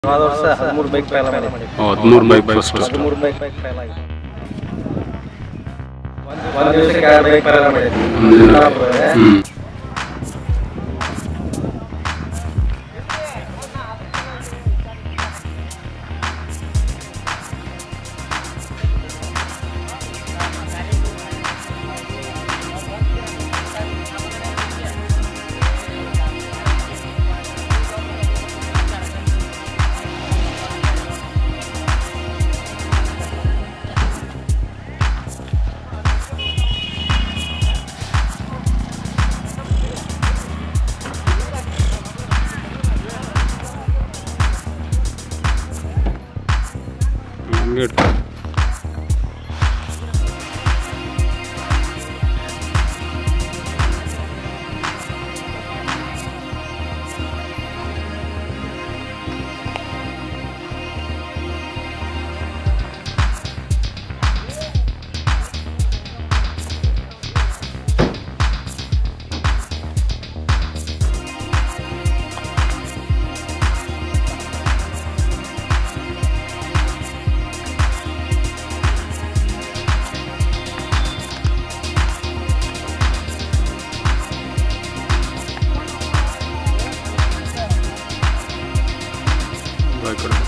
ಹೋದ ವರ್ಷ ಹದಿಮೂರು ಬೈಕ್ ಫೇಲ್ ಮಾಡಿ ಹದಿಮೂರು ಬೈಕ್ ಫಸ್ಟ್ ಹದಿಮೂರು ಬೈಕ್ ಬೈಕ್ ಫೇಲ್ ಆಗಿದೆ ಒಂದು ದಿವಸಕ್ಕೆ ಎರಡು ಬೈಕ್ ಫೇಲ್ ಮಾಡಿದ್ವಿ ಹ್ಞೂ ಹಂಗೆ ಇಟ್ಟು ಬೈಕ್ ಕಡೆ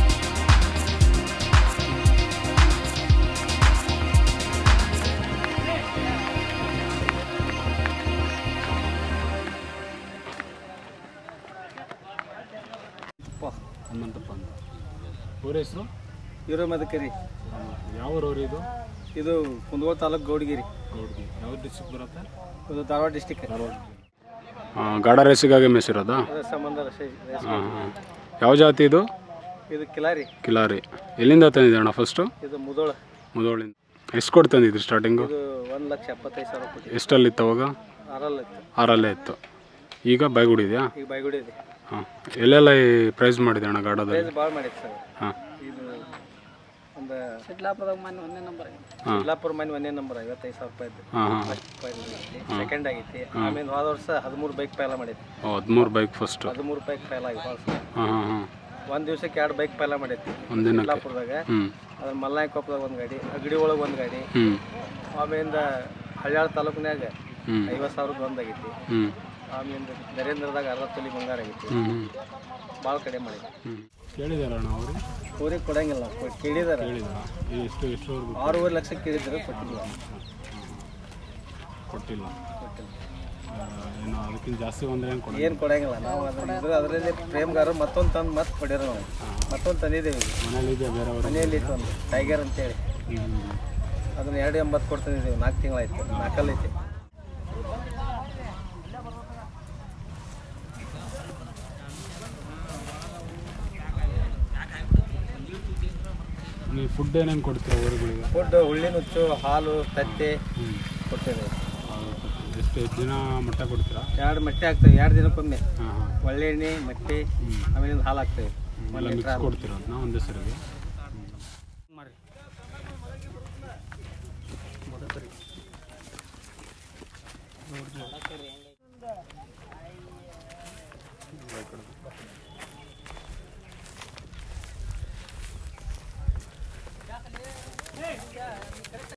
ಹನುಮಂತಪ್ಪ ಅಂತ ಊರ ಹೆಸರು ಇರೋ ಮದಕರಿ ಯಾವ ಊರವ್ರು ಇದು ಇದು ಕುಂದಗೋಳ ತಾಲೂಕು ಗೌಡಗಿರಿ ಗೌಡ್ಗಿ ಯಾವ ಡಿಸ್ಟ್ರಿಕ್ಟ್ ಬರುತ್ತೆ ಇದು ಧಾರವಾಡ ಡಿಸ್ಟಿಕ್ ಗಾಡ ರೇಸಿಗಾಗಿ ಮೆಸಿರೋದಾ ಅದ್ರ ಸಂಬಂಧ ರಶೆ- ರೇಸ್ ಹಾಂ ಹಾಂ ಯಾವ ಜಾತಿ ಇದು ಇದು ಕಿಲಾರಿ ಕಿಲಾರಿ ಎಲ್ಲಿಂದ ತಂದಿದ್ದೆ ಅಣ್ಣ ಫಸ್ಟು ಇದು ಮುದೋಳ ಮುದೋಳಿಂದ ಎಷ್ಟು ಕೊಟ್ಟು ತಂದಿದ್ರಿ ಸ್ಟಾರ್ಟಿಂಗು ಇದು ಒಂದು ಲಕ್ಷ ಎಪ್ಪತ್ತೈದು ಸಾವಿರ ಕೊಟ್ಟು ಎಷ್ಟಲ್ಲಿತ್ತು ಅವಾಗ ಆರಲ್ಲ ಇತ್ತು ಆರಲ್ಲೇ ಇತ್ತು ಈಗ ಬೈಗುಡಿ ಇದೆಯಾ ಈಗ ಬೈಗುಡಿ ಇದೆ ಹಾಂ ಎಲ್ಲೆಲ್ಲ ಈ ಪ್ರೈಸ್ ಮಾಡಿದೆ ಅಣ್ಣ ಗಾಡದಲ್ಲಿ ಪ್ರೈಸ್ ಭಾಳ ಮಾಡಿತ್ತು ಸರ್ ಹಾಂ ಇದು ಒಂದು ಶಿಡ್ಲಾಪುರದಾಗ ಮನೆ ಒಂದೇ ನಂಬರ್ ಹಾಂ ಶಿಡ್ಲಾಪುರ ಮನೆ ಒಂದೇ ನಂಬರ್ ಐವತ್ತೈದು ಸಾವಿರ ರೂಪಾಯಿ ಇದ್ದು ಹಾಂ ಹಾಂ ಫಸ್ಟ್ ಸೆಕೆಂಡ್ ಆಗೈತಿ ಆಮೇಲೆ ಹೋದ ವರ್ಷ ಹದಿಮೂರು ಬೈಕ್ ಫೈಲ ಮಾಡಿದ್ವಿ ಓ ಹದಿಮೂರು ಬೈಕ್ ಫಸ್ಟು ಹದಿಮೂರು ಬೈಕ್ ಫೈಲ್ ಆಗಿ ಹೋದ ವರ್ಷ ಹಾಂ ಹಾಂ ಹಾಂ ಒಂದು ದಿವಸಕ್ಕೆ ಎರಡು ಬೈಕ್ ಫೈಲ ಮಾಡೈತಿ ಒಂದಿನಕ್ಕೆ ಶಿಡ್ಲಾಪುರದಾಗ ಹ್ಞೂ ಅದ್ರ ಮಲ್ನಾಯಕೊಪ್ಪದಾಗ ಒಂದು ಗಾಡಿ ಅಗಡಿ ಒಳಗೆ ಒಂದು ಗಾಡಿ ಹ್ಞೂ ಆಮೇಲಿಂದ ಹಳ್ಯಾಳ ತಾಲೂಕಿನಾಗ ಹ್ಞೂ ಐವತ್ತು ಸಾವಿರದ ಒಂದು ಆಗೈತಿ ಹ್ಞೂ ಆಮೇಲಿಂದ ನರೇಂದ್ರದಾಗ ಅರವತ್ತು ತೊಲಿ ಬಂಗಾರ ಆಗೈತಿ ಹ್ಞೂ ಹ್ಞೂ ಭಾಳ ಕಡೆ ಮಾಡಿದ್ವಿ ಹ್ಞೂ ಕೇಳಿದಾರಣ್ಣ ಅವರು ಊರಿಗೆ ಕೊಡಂಗಿಲ್ಲ ನಾವು ಕೇಳಿದಾರ ಕೇಳಿದಾರ ಎಷ್ಟು ಎಷ್ಟುವರೆಗೂ ಆರೂವರೆ ಲಕ್ಷಕ್ಕೆ ಕೇಳಿದ್ರೆ ಕೊಟ್ಟಿಲ್ಲ ಕೊಟ್ಟಿಲ್ಲ ಕೊಟ್ಟಿಲ್ಲ ಆ, ಏನು ಅದಕ್ಕಿಂತ ಜಾಸ್ತಿ ಬಂದರೆ ಏನು ಕೊಡ ಏನು ಕೊಡಂಗಿಲ್ಲ ನಾವು ಅದ್ರ ಇದ್ರ ಅದರಲ್ಲಿ ಪ್ರೇಮ್ಗಾರ ಮತ್ತೊಂದು ತಂದು ಮತ್ತೆ ಕೊಡ್ಯಾರ ನಾವು ಮತ್ತೊಂದು ತಂದಿದ್ದೇವೆ ಈಗ. ಮನೇಲಿದೆ ಬೇರೆಯವರು ಮನೆಯಲ್ಲಿ ಇತ್ತು ಒಂದು ಟೈಗರ್ ಅಂತೇಳಿ ಹ್ಞೂ ಅದನ್ನ ಎರಡು ಎಂಬತ್ತು ಕೊಡ್ತಿದ್ದೀವಿ ನಾಲ್ಕು ತಿಂಗಳಾಯ್ತು ನಾಲ್ಕಲ್ಲೈತಿ ನೀವು ಫುಡ್ ಏನೇನು ಕೊಡ್ತೀರಾ ಊರುಗಳಿಗೆ ಫುಡ್ ಹುಳ್ಳಿ ನುಚ್ಚು ಹಾಲು ತತ್ತೆ ಹ್ಞೂ ಕೊಡ್ತೇವೆ ಎಷ್ಟು ದಿನ ಮಟ್ಟ ಕೊಡ್ತೀರಾ ಎರಡು ಮೊಟ್ಟೆ ಹಾಕ್ತೇವೆ ಎರಡು ದಿನಕ್ಕೊಮ್ಮೆ ಹಾಂ ಹಾಂ ಒಳ್ಳೆ ಎಣ್ಣೆ ಮೊಟ್ಟೆ ಆಮೇಲೆ ಹಾಲು ಹಾಕ್ತೇವೆ ಎಲ್ಲ ಮಿಕ್ಸ್ ಕೊಡ್ತೀರಾ ಅದನ್ನ ಒಂದೇ ಸರಿಗೆ ಮಾಡ್ರಿ